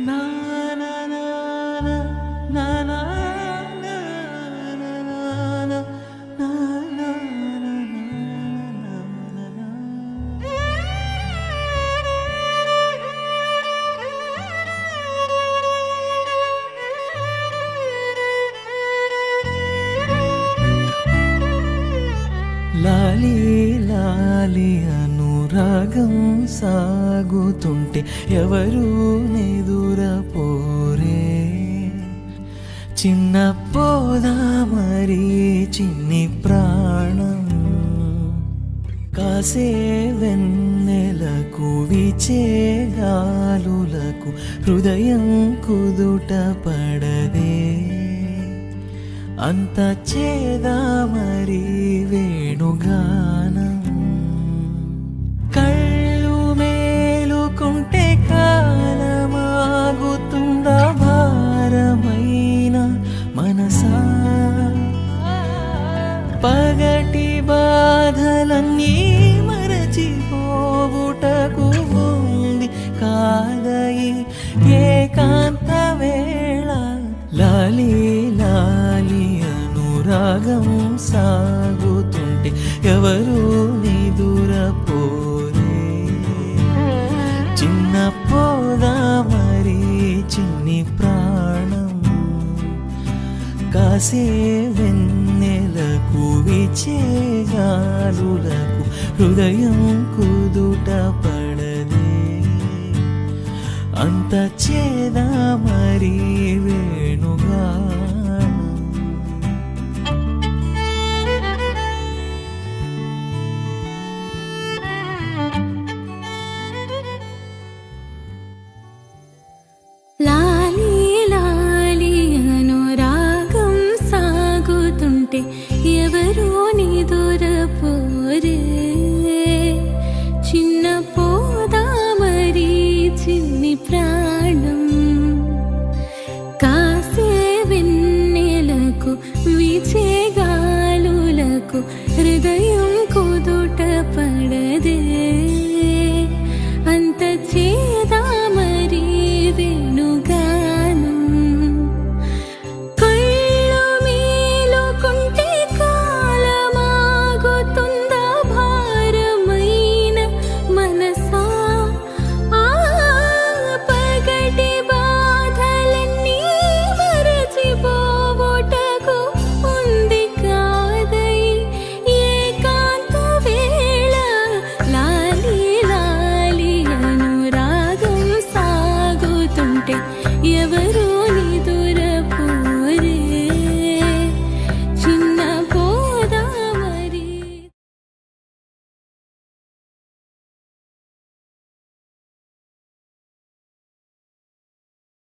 నా నా నా నా నా నా నా నా నా నా నా లాలి లాలి అనురాగం సాగుతుంటే ఎవరు నెదురపోరే చిన్న పోదా మరి చిన్ని ప్రాణం కాసే వెన్నెలకు విచే గాలులకు హృదయం కుదుట పడదే అంత చేదా మరి వేణుగానం కళ్ళు మేలుకుంటే కాలమాగుతుందా భారమైన మనసా పగటి బాధలన్నీ మరచిపోవుటకు ఉంది కాదయి ఏకాంత వేళ లాలి లాలి అనురాగం సాగుతుంటే ఎవరు నిదురపోరే చిన్న పోదా మరి చిన్ని ప్రాణం కాసే వెన్నెలకు విచేగాలులకు హృదయం కుదుట పడదే అంత చేదా మరి వేణుగానం లాలి లాలి అనురాగం సాగుతుంటే ఎవరో నిదురపోరే చిన్న పోదా మరి చిన్ని ప్రాణం కాసే వెన్నెలకు విచే గాలులకు హృదయం కుదుట పడదే అంత చేదా మరి వే